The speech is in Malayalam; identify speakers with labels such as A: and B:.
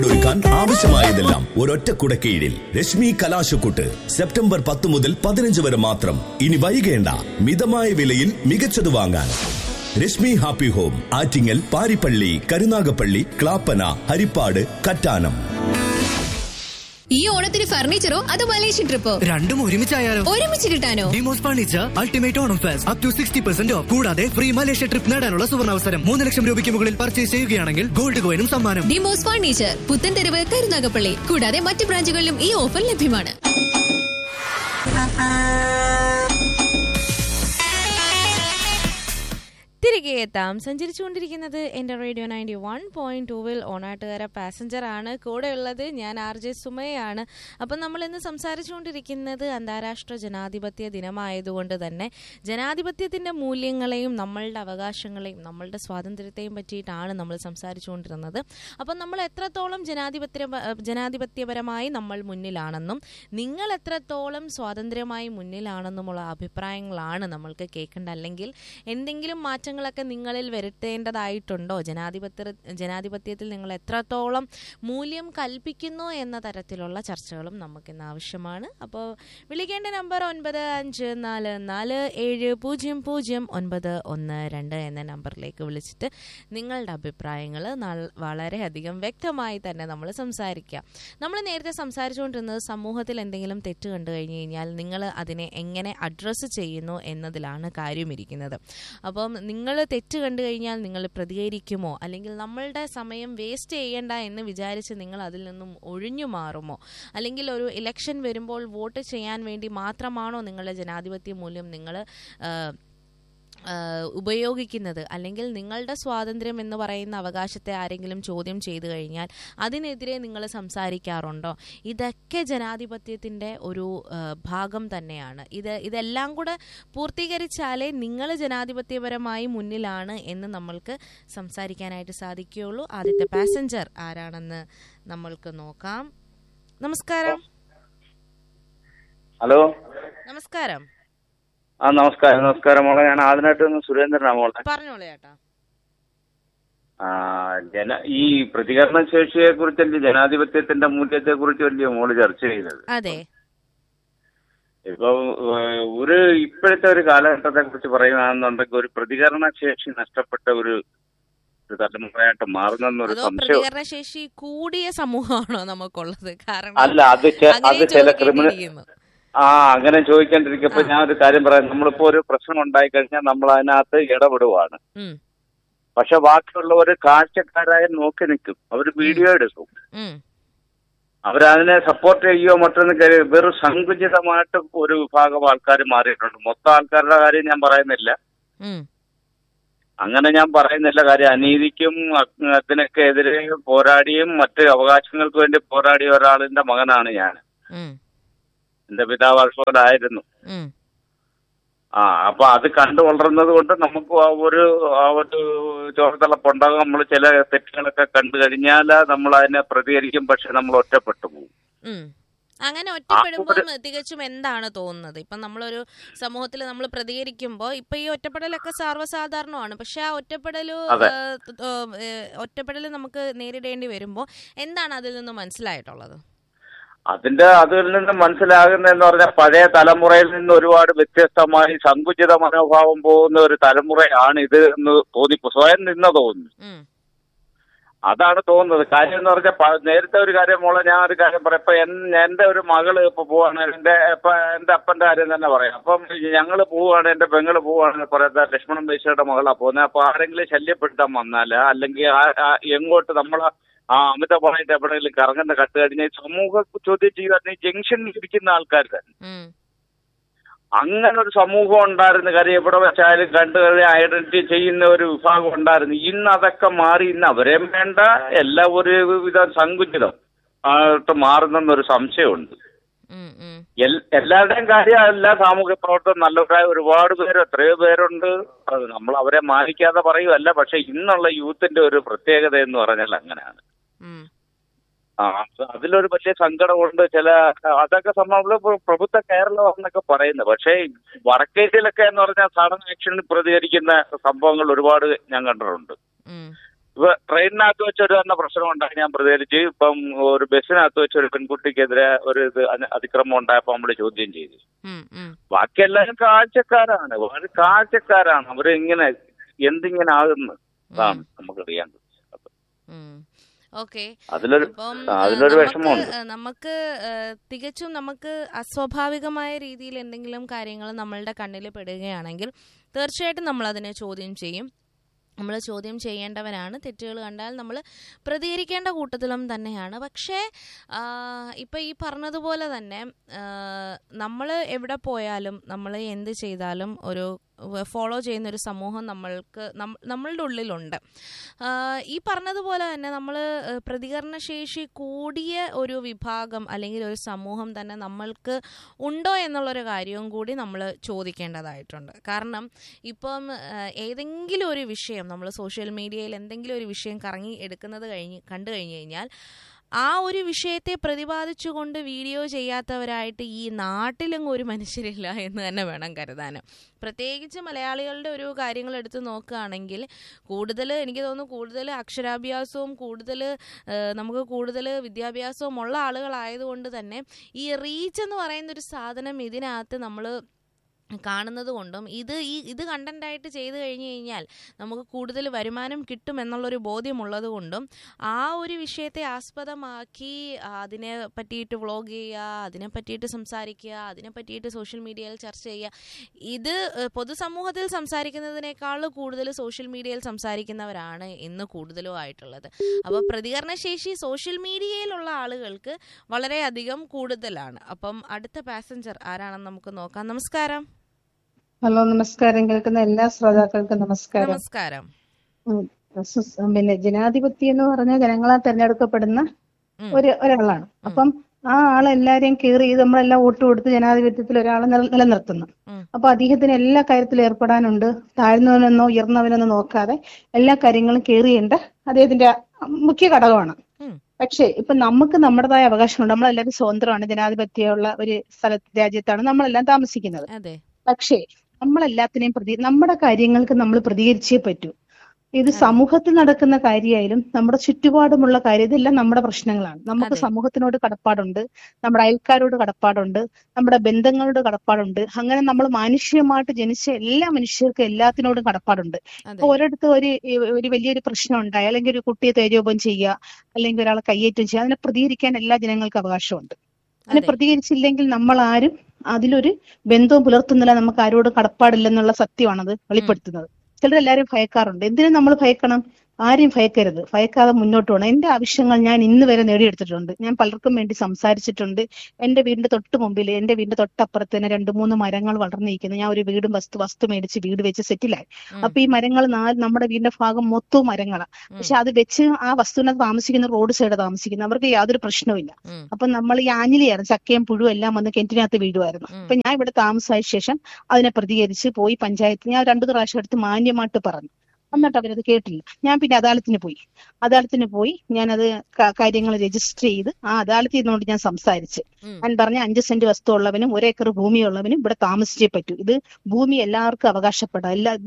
A: ഒരുക്കാൻ ആവശ്യമായതെല്ലാം ഒരൊറ്റ കുടക്കീഴിൽ രശ്മി കലാശക്കൂട്ട് സെപ്റ്റംബർ പത്ത് മുതൽ പതിനഞ്ച് വരെ മാത്രം ഇനി വൈകേണ്ട മിതമായ വിലയിൽ മികച്ചത് വാങ്ങാൻ രശ്മി ഹാപ്പി ഹോം ആറ്റിങ്ങൽ പാരിപ്പള്ളി കരുനാഗപ്പള്ളി ക്ലാപ്പന ഹരിപ്പാട് കറ്റാനം
B: ഈ ഓണത്തിന് ഫർണിച്ചറോ അതോ മലേഷ്യൻ ട്രിപ്പോ
C: രണ്ടും ഒരുമിച്ചായാലോ
B: ഒരുമിച്ച് കിട്ടാനോ
C: Demos furniture ultimate Onam fest up to sixty percent off കൂടാതെ ഫ്രീ മലേഷ്യ ട്രിപ്പ് നേടാനുള്ള സുവർണാവസരം മൂന്ന് ലക്ഷം രൂപയ്ക്ക് മുകളിൽ പർച്ചേസ് ചെയ്യുകയാണെങ്കിൽ ഗോൾഡ് കോയിനും സമ്മാനം
B: ഡിമോസ് ഫർണിച്ചർ പുത്തൻതെരുവ് കരുനാഗപ്പള്ളി കൂടാതെ മറ്റ് ബ്രാഞ്ചുകളിലും ഈ ഓഫർ ലഭ്യമാണ്
D: തിരികെ എത്താം സഞ്ചരിച്ചുകൊണ്ടിരിക്കുന്നത് എൻ്റെ റേഡിയോ നയൻറ്റി വൺ പോയിന്റ് ടൂവിൽ ഓണാട്ടുകാര പാസഞ്ചർ ആണ് കൂടെ ഉള്ളത് ഞാൻ ആർ ജെ സുമയാണ് അപ്പം നമ്മൾ ഇന്ന് സംസാരിച്ചുകൊണ്ടിരിക്കുന്നത് അന്താരാഷ്ട്ര ജനാധിപത്യ ദിനമായതുകൊണ്ട് തന്നെ ജനാധിപത്യത്തിൻ്റെ മൂല്യങ്ങളെയും നമ്മളുടെ അവകാശങ്ങളെയും നമ്മളുടെ സ്വാതന്ത്ര്യത്തെയും പറ്റിയിട്ടാണ് നമ്മൾ സംസാരിച്ചുകൊണ്ടിരുന്നത് അപ്പം നമ്മൾ എത്രത്തോളം ജനാധിപത്യ ജനാധിപത്യപരമായി നമ്മൾ മുന്നിലാണെന്നും നിങ്ങൾ എത്രത്തോളം സ്വാതന്ത്ര്യമായി മുന്നിലാണെന്നുമുള്ള അഭിപ്രായങ്ങളാണ് നമ്മൾക്ക് കേൾക്കേണ്ടത് അല്ലെങ്കിൽ എന്തെങ്കിലും മാറ്റങ്ങളൊക്കെ നിങ്ങളിൽ വരുത്തേണ്ടതായിട്ടുണ്ടോ ജനാധിപത്യ ജനാധിപത്യത്തിൽ നിങ്ങൾ എത്രത്തോളം മൂല്യം കൽപ്പിക്കുന്നു എന്ന തരത്തിലുള്ള ചർച്ചകളും നമുക്കിന്ന് ആവശ്യമാണ് അപ്പോൾ വിളിക്കേണ്ട നമ്പർ ഒൻപത് അഞ്ച് നാല് നാല് ഏഴ് പൂജ്യം പൂജ്യം ഒൻപത് ഒന്ന് രണ്ട് എന്ന നമ്പറിലേക്ക് വിളിച്ചിട്ട് നിങ്ങളുടെ അഭിപ്രായങ്ങൾ വളരെയധികം വ്യക്തമായി തന്നെ നമ്മൾ സംസാരിക്കുക നമ്മൾ നേരത്തെ സംസാരിച്ചുകൊണ്ടിരുന്നത് സമൂഹത്തിൽ എന്തെങ്കിലും തെറ്റ് കണ്ടു കഴിഞ്ഞു കഴിഞ്ഞാൽ നിങ്ങൾ അതിനെ എങ്ങനെ അഡ്രസ്സ് ചെയ്യുന്നു എന്നതിലാണ് കാര്യമിരിക്കുന്നത് അപ്പം നിങ്ങൾ തെറ്റ് കണ്ടു കഴിഞ്ഞാൽ നിങ്ങൾ പ്രതികരിക്കുമോ അല്ലെങ്കിൽ നമ്മളുടെ സമയം വേസ്റ്റ് ചെയ്യേണ്ട എന്ന് വിചാരിച്ച് നിങ്ങൾ അതിൽ നിന്നും ഒഴിഞ്ഞു മാറുമോ അല്ലെങ്കിൽ ഒരു ഇലക്ഷൻ വരുമ്പോൾ വോട്ട് ചെയ്യാൻ വേണ്ടി മാത്രമാണോ നിങ്ങളുടെ ജനാധിപത്യ മൂല്യം നിങ്ങൾ ഉപയോഗിക്കുന്നത് അല്ലെങ്കിൽ നിങ്ങളുടെ സ്വാതന്ത്ര്യം എന്ന് പറയുന്ന അവകാശത്തെ ആരെങ്കിലും ചോദ്യം ചെയ്തു കഴിഞ്ഞാൽ അതിനെതിരെ നിങ്ങൾ സംസാരിക്കാറുണ്ടോ ഇതൊക്കെ ജനാധിപത്യത്തിൻ്റെ ഒരു ഭാഗം തന്നെയാണ് ഇത് ഇതെല്ലാം കൂടെ പൂർത്തീകരിച്ചാലേ നിങ്ങൾ ജനാധിപത്യപരമായി മുന്നിലാണ് എന്ന് നമ്മൾക്ക് സംസാരിക്കാനായിട്ട് സാധിക്കുകയുള്ളൂ ആദ്യത്തെ പാസഞ്ചർ ആരാണെന്ന് നമ്മൾക്ക് നോക്കാം നമസ്കാരം
E: ഹലോ
D: നമസ്കാരം
E: ആ നമസ്കാരം നമസ്കാരം മോളെ ഞാൻ ആദ്യമായിട്ട് നിന്ന് സുരേന്ദ്രനാ മോളെ
D: പറഞ്ഞോളൂ ചേട്ടാ
E: ആ ജന ഈ പ്രതികരണ ശേഷിയെ കുറിച്ചല്ലേ ജനാധിപത്യത്തിന്റെ മൂല്യത്തെ കുറിച്ചല്ലേ മോള് ചർച്ച ചെയ്തത്
D: അതെ
E: ഇപ്പൊ ഏഹ്, ഒരു ഇപ്പോഴത്തെ ഒരു കാലഘട്ടത്തെ കുറിച്ച് പറയുകയാണെന്നുണ്ടെങ്കിൽ ഒരു പ്രതികരണ ശേഷി നഷ്ടപ്പെട്ട ഒരു ഒരു തലമുറയായിട്ട് മാറുന്നെന്നൊരു
D: അതോ
E: സംശയം
D: പ്രതികരണ ശേഷി കൂടിയ സമൂഹമാണോ നമുക്കുള്ളത് കാരണം
E: അല്ല അത് ചെ-
D: അങ്ങനെ
E: അത് ചില ക്രിമിനൽ
D: ചോദിക്കേണ്ടിയിരിക്കുന്നു.
E: ആ അങ്ങനെ ചോദിക്കാണ്ടിരിക്കുമ്പോ ഞാൻ ഒരു കാര്യം പറയാം നമ്മളിപ്പോ ഒരു പ്രശ്നം ഉണ്ടായി കഴിഞ്ഞാൽ നമ്മൾ അതിനകത്ത് ഇടപെടുവാണ്
D: ഉം,
E: പക്ഷെ ബാക്കിയുള്ളവർ കാഴ്ചക്കാരായി നോക്കി നിൽക്കും അവർ വീഡിയോ എടുക്കും
D: ഉം,
E: അവരതിനെ സപ്പോർട്ട് ചെയ്യുകയോ മറ്റൊന്നും കരു- വെറും സങ്കുചിതമായിട്ട് ഒരു വിഭാഗം ആൾക്കാർ മാറിയിട്ടുണ്ട് മൊത്തം ആൾക്കാരുടെ കാര്യം ഞാൻ പറയുന്നില്ല
D: ഉം,
E: അങ്ങനെ ഞാൻ പറയുന്നില്ല കാര്യം അനീതിക്കും അ- അതിനൊക്കെ എതിരെ പോരാടിയും മറ്റ് അവകാശങ്ങൾക്ക് വേണ്ടി പോരാടിയ ഒരാളിന്റെ മകനാണ് ഞാൻ
D: ഉം,
E: എന്റെ പിതാവ് അതുപോലായിരുന്നു
D: ഉം,
E: ആ അപ്പൊ അത് കണ്ടു വളർന്നത് കൊണ്ട് നമുക്ക് ആ ഒരു ആ ഒരു ചോർത്തിളപ്പുണ്ടാകും നമ്മൾ ചില തെറ്റുകളൊക്കെ കണ്ടു കഴിഞ്ഞാൽ നമ്മൾ അതിനെ പ്രതികരിക്കും പക്ഷെ നമ്മൾ ഒറ്റപ്പെട്ടു പോകും
D: ഉം. അങ്ങനെ ഒറ്റപ്പെടുമ്പോൾ തികച്ചും എന്താണ് തോന്നുന്നത് ഇപ്പൊ നമ്മളൊരു സമൂഹത്തിൽ നമ്മൾ പ്രതികരിക്കുമ്പോൾ ഇപ്പൊ ഈ ഒറ്റപ്പെടലൊക്കെ സർവ്വസാധാരണമാണ് പക്ഷെ ആ ഒറ്റപ്പെടല്
E: അതെ.
D: ഒറ്റപ്പെടൽ നമുക്ക് നേരിടേണ്ടി വരുമ്പോൾ എന്താണ് അതിൽ നിന്ന് മനസ്സിലായിട്ടുള്ളത്
E: അതിന്റെ അതിൽ നിന്ന് മനസ്സിലാകുന്നതെന്ന് പറഞ്ഞാൽ പഴയ തലമുറയിൽ നിന്ന് ഒരുപാട് വ്യത്യസ്തമായി സങ്കുചിത മനോഭാവം പോകുന്ന ഒരു തലമുറയാണ് ഇത് എന്ന് തോന്നി സ്വയം നിന്ന് തോന്നുന്നു
D: ഉം,
E: അതാണ് തോന്നുന്നത് കാര്യം എന്ന് പറഞ്ഞാൽ പ- നേരത്തെ ഒരു കാര്യം മോളെ ഞാൻ ഒരു കാര്യം പറയാം ഇപ്പൊ എൻ- എന്റെ ഒരു മകള് ഇപ്പൊ പോവാണ് എന്റെ ഇപ്പൊ എന്റെ അപ്പന്റെ കാര്യം തന്നെ പറയാം അപ്പം ഞങ്ങള് പോവാണ് എന്റെ പെങ്ങള് പോവാണ് പറയുന്നത് ലക്ഷ്മണൻ ബൈശയുടെ മകളാ പോകുന്നത് അപ്പൊ ആരെങ്കിലും ശല്യപ്പെടുത്താൻ വന്നാല് അല്ലെങ്കിൽ ആ- ആ എങ്ങോട്ട് നമ്മളെ ആ അമിതമായിട്ട് എവിടെയെങ്കിലും കറങ്ങുന്ന കട്ട് കഴിഞ്ഞാൽ സമൂഹ ചോദ്യം ചെയ്താൽ ഈ ജംഗ്ഷനിൽ ഇരിക്കുന്ന ആൾക്കാർ തന്നെ
D: ഉം, അങ്ങനെ
E: ഒരു സമൂഹം ഉണ്ടായിരുന്നു കാര്യം എവിടെ വെച്ചാലും കണ്ടു കഴിഞ്ഞാൽ ഐഡന്റിറ്റി ചെയ്യുന്ന ഒരു വിഭാഗം ഉണ്ടായിരുന്നു ഇന്ന് അതൊക്കെ മാറി ഇന്ന് അവരെയും വേണ്ട എല്ലാം ഒരു വിധ സങ്കുചിതം ആയിട്ട് മാറുന്നെന്നൊരു സംശയമുണ്ട്
D: ഉം, ഉം,
E: എൽ- എല്ലാവരുടെയും കാര്യമല്ല സാമൂഹ്യ പ്രവർത്തനം നല്ലവരായ ഒരുപാട് പേര് എത്രയോ പേരുണ്ട് അത് നമ്മൾ അവരെ മാനിക്കാതെ പറയുമല്ല പക്ഷെ ഇന്നുള്ള യൂത്തിന്റെ ഒരു പ്രത്യേകത എന്ന് പറഞ്ഞാൽ അങ്ങനെയാണ്
D: ഉം,
E: ആ അത് അതിലൊരു വലിയ സങ്കടമുണ്ട് ചില അതൊക്കെ സംഭവം പ്രഭുത്വ കേരളം എന്നൊക്കെ പറയുന്നത് പക്ഷേ വടക്കേന്ത്യയിലൊക്കെ എന്ന് പറഞ്ഞാൽ സഡൻ ആക്ഷനിൽ പ്രതികരിക്കുന്ന സംഭവങ്ങൾ ഒരുപാട് ഞാൻ കണ്ടിട്ടുണ്ട്
D: ഉം,
E: ഇപ്പൊ ട്രെയിനിനകത്ത് വെച്ച് ഒരു തന്നെ പ്രശ്നം ഉണ്ടായി ഞാൻ പ്രതികരിച്ച് ഇപ്പം ഒരു ബസ്സിനകത്ത് വെച്ച് ഒരു പെൺകുട്ടിക്കെതിരെ ഒരു ഇത് അന- അതിക്രമം ഉണ്ടായപ്പോ നമ്മൾ ചോദ്യം ചെയ്തു
D: ഉം, ഉം.
E: ബാക്കി എല്ലാവരും കാഴ്ചക്കാരാണ് വളരെ കാഴ്ചക്കാരാണ് അവര് ഇങ്ങനെ എന്തിങ്ങനെ ആകുന്നു അതാണ് നമുക്കറിയാൻ
D: ഉം. ഓക്കെ
E: അതിലൊരു
D: അപ്പം
E: ആ,
D: ആ,
E: അതിലൊരു
D: നമുക്ക്,
E: വിഷമമുണ്ട്
D: ആ, നമുക്ക് ആ, തികച്ചും നമുക്ക് അസ്വാഭാവികമായ രീതിയിൽ എന്തെങ്കിലും കാര്യങ്ങൾ നമ്മളുടെ കണ്ണിൽ പെടുകയാണെങ്കിൽ തീർച്ചയായിട്ടും നമ്മൾ അതിനെ ചോദ്യം ചെയ്യും നമ്മൾ ചോദ്യം ചെയ്യേണ്ടവരാണ് തെറ്റുകൾ കണ്ടാൽ നമ്മൾ പ്രതികരിക്കേണ്ട കൂട്ടത്തിലും തന്നെയാണ് പക്ഷേ ഇപ്പം ഈ പറഞ്ഞതുപോലെ തന്നെ നമ്മൾ എവിടെ പോയാലും നമ്മൾ എന്ത് ചെയ്താലും ഒരു ഫോളോ ചെയ്യുന്ന ഒരു സമൂഹം നമ്മൾക്ക് നം- നമ്മളുടെ ഉള്ളിലുണ്ട് ആ, ഈ പറഞ്ഞതുപോലെ തന്നെ നമ്മൾ പ്രതികരണശേഷി കൂടിയ ഒരു വിഭാഗം അല്ലെങ്കിൽ ഒരു സമൂഹം തന്നെ നമ്മൾക്ക് ഉണ്ടോ എന്നുള്ളൊരു കാര്യവും കൂടി നമ്മൾ ചോദിക്കേണ്ടതായിട്ടുണ്ട് കാരണം ഇപ്പം ആ, ഏതെങ്കിലും ഒരു വിഷയം നമ്മൾ സോഷ്യൽ മീഡിയയിൽ എന്തെങ്കിലും ഒരു വിഷയം കറങ്ങി എടുക്കുന്നത് കഴിഞ്ഞ് കണ്ടു കഴിഞ്ഞു കഴിഞ്ഞാൽ ആ ഒരു വിഷയത്തെ പ്രതിപാദിച്ചുകൊണ്ട് വീഡിയോ ചെയ്യാത്തവരായിട്ട് ഈ നാട്ടിലെങ്ങും ഒരു മനുഷ്യരില്ല എന്ന് തന്നെ വേണം കരുതാൻ പ്രത്യേകിച്ച് മലയാളികളുടെ ഒരു കാര്യങ്ങൾ എടുത്ത് നോക്കുകയാണെങ്കിൽ കൂടുതൽ എനിക്ക് തോന്നുന്നു കൂടുതൽ അക്ഷരാഭ്യാസവും കൂടുതൽ നമുക്ക് കൂടുതൽ വിദ്യാഭ്യാസവും ഉള്ള ആളുകളായതുകൊണ്ട് തന്നെ ഈ റീച്ച് എന്ന് പറയുന്ന ഒരു സാധനം ഇതിനകത്ത് നമ്മൾ കാണുന്നത് കൊണ്ടും ഇത് ഈ ഇത് കണ്ടന്റായിട്ട് ചെയ്തു കഴിഞ്ഞു കഴിഞ്ഞാൽ നമുക്ക് കൂടുതൽ വരുമാനം കിട്ടും എന്നുള്ളൊരു ബോധ്യമുള്ളത് കൊണ്ടും ആ ഒരു വിഷയത്തെ ആസ്പദമാക്കി അതിനെ പറ്റിയിട്ട് വ്ളോഗ് ചെയ്യുക അതിനെ പറ്റിയിട്ട് സംസാരിക്കുക അതിനെ പറ്റിയിട്ട് സോഷ്യൽ മീഡിയയിൽ ചർച്ച ചെയ്യുക ഇത് ഏഹ്, പൊതുസമൂഹത്തിൽ സംസാരിക്കുന്നതിനേക്കാൾ കൂടുതൽ സോഷ്യൽ മീഡിയയിൽ സംസാരിക്കുന്നവരാണ് ഇന്ന് കൂടുതലും ആയിട്ടുള്ളത് അപ്പോൾ പ്രതികരണശേഷി സോഷ്യൽ മീഡിയയിലുള്ള ആളുകൾക്ക് വളരെയധികം കൂടുതലാണ് അപ്പം അടുത്ത പാസഞ്ചർ ആരാണെന്ന് നമുക്ക് നോക്കാം നമസ്കാരം
F: ഹലോ നമസ്കാരം കേൾക്കുന്ന എല്ലാ ശ്രോതാക്കൾക്കും നമസ്കാരം
D: നമസ്കാരം
F: ഉം. സു- പിന്നെ ജനാധിപത്യം എന്ന് പറഞ്ഞാൽ ജനങ്ങളാൽ തെരഞ്ഞെടുക്കപ്പെടുന്ന
D: ഉം.
F: ഒരു ഒരാളാണ് അപ്പം ആ ആളെല്ലാരെയും കീറി ചെയ്ത് നമ്മളെല്ലാം വോട്ട് കൊടുത്ത് ജനാധിപത്യത്തിൽ ഒരാളെ നില- നിലനിർത്തുന്നു
D: ഉം.
F: അപ്പൊ അദ്ദേഹത്തിന് എല്ലാ കാര്യത്തിലും ഏർപ്പെടാനുണ്ട് താഴ്ന്നവനെന്നോ ഉയർന്നവനെന്നോ നോക്കാതെ എല്ലാ കാര്യങ്ങളും കീറിയേണ്ട അദ്ദേഹത്തിന്റെ മുഖ്യ ഘടകമാണ്
D: ഉം.
F: പക്ഷേ ഇപ്പൊ നമുക്ക് നമ്മുടേതായ അവകാശമുണ്ട് നമ്മളെല്ലാവരും സ്വതന്ത്രമാണ് ജനാധിപത്യമുള്ള ഒരു സ്ഥല രാജ്യത്താണ് നമ്മളെല്ലാം താമസിക്കുന്നത്
D: അതെ
F: പക്ഷേ നമ്മളെല്ലാത്തിനെയും പ്രതി നമ്മുടെ കാര്യങ്ങൾക്ക് നമ്മൾ പ്രതികരിച്ചേ പറ്റൂ ഇത് സമൂഹത്തിൽ നടക്കുന്ന കാര്യമായാലും നമ്മുടെ ചുറ്റുപാടുമുള്ള കാര്യം ഇതെല്ലാം നമ്മുടെ പ്രശ്നങ്ങളാണ് നമുക്ക്
D: അതെ.
F: സമൂഹത്തിനോട് കടപ്പാടുണ്ട് നമ്മുടെ അയൽക്കാരോട് കടപ്പാടുണ്ട് നമ്മുടെ ബന്ധങ്ങളോട് കടപ്പാടുണ്ട് അങ്ങനെ നമ്മൾ മാനുഷികമായിട്ട് ജനിച്ച എല്ലാ മനുഷ്യർക്കും എല്ലാത്തിനോടും കടപ്പാടുണ്ട്
D: അതെ
F: ഇപ്പൊ ഒരിടത്ത് ഒരു ഒരു വലിയൊരു പ്രശ്നം ഉണ്ടായി അല്ലെങ്കിൽ ഒരു കുട്ടിയെ തേജോപം ചെയ്യുക അല്ലെങ്കിൽ ഒരാളെ കയ്യേറ്റം ചെയ്യുക അതിനെ പ്രതികരിക്കാൻ എല്ലാ ജനങ്ങൾക്കും അവകാശമുണ്ട് അതിനെ
D: അതെ.
F: പ്രതികരിച്ചില്ലെങ്കിൽ നമ്മൾ ആരും അതിലൊരു ബന്ധവും പുലർത്തുന്നില്ല നമുക്ക് ആരോടും കടപ്പാടില്ലെന്നുള്ള സത്യമാണത് വെളിപ്പെടുത്തുന്നത് ചിലരെല്ലാരും ഭയക്കാറുണ്ട് എന്തിനും നമ്മൾ ഭയക്കണം ആരെയും ഭയക്കരുത് ഭയക്കാതെ മുന്നോട്ട് പോകണം എന്റെ ആവശ്യങ്ങൾ ഞാൻ ഇന്ന് വരെ നേടിയെടുത്തിട്ടുണ്ട് ഞാൻ പലർക്കും വേണ്ടി സംസാരിച്ചിട്ടുണ്ട് എന്റെ വീടിന്റെ തൊട്ട് മുമ്പിൽ എന്റെ വീടിന്റെ തൊട്ടപ്പുറത്ത് തന്നെ രണ്ട് മൂന്ന് മരങ്ങൾ വളർന്നിരിക്കുന്നു ഞാൻ ഒരു വീടും വസ്തു വസ്തു മേടിച്ച് വീട് വെച്ച് സെറ്റിലായി
D: ഉം.
F: അപ്പൊ ഈ മരങ്ങൾ നാല് നമ്മുടെ വീടിന്റെ ഭാഗം മൊത്തവും മരങ്ങളാണ് പക്ഷെ അത് വെച്ച് ആ വസ്തുവിനകത്ത് താമസിക്കുന്ന റോഡ് സൈഡ് താമസിക്കുന്നു അവർക്ക് യാതൊരു പ്രശ്നവുമില്ല
D: ഉം.
F: അപ്പൊ നമ്മൾ ഈ ആഞ്ഞിലിയാണ് ചക്കയും പുഴുവും എല്ലാം വന്ന് കിണറ്റിനകത്ത് വീഴുമായിരുന്നു
D: ഉം.
F: അപ്പൊ ഞാൻ ഇവിടെ താമസമായ ശേഷം അതിനെ പ്രതികരിച്ച് പോയി പഞ്ചായത്ത് ഞാൻ രണ്ടു പ്രാവശ്യം എടുത്ത് മാന്യമായിട്ട് പറഞ്ഞു എന്നിട്ട് അവരത് കേട്ടില്ല ഞാൻ പിന്നെ അദാലത്തിന് പോയി അദാലത്തിന് പോയി ഞാനത് കാര്യങ്ങൾ രജിസ്റ്റർ ചെയ്ത് ആ അദാലത്തിൽ നിന്നുകൊണ്ട് ഞാൻ സംസാരിച്ച്
D: ഉം.
F: ഞാൻ പറഞ്ഞ അഞ്ച് സെന്റ് വസ്തു ഉള്ളവനും ഒരേക്കർ ഭൂമി ഉള്ളവനും ഇവിടെ താമസിച്ചേ പറ്റൂ ഇത് ഭൂമി എല്ലാവർക്കും അവകാശപ്പെടാം എല്ലാ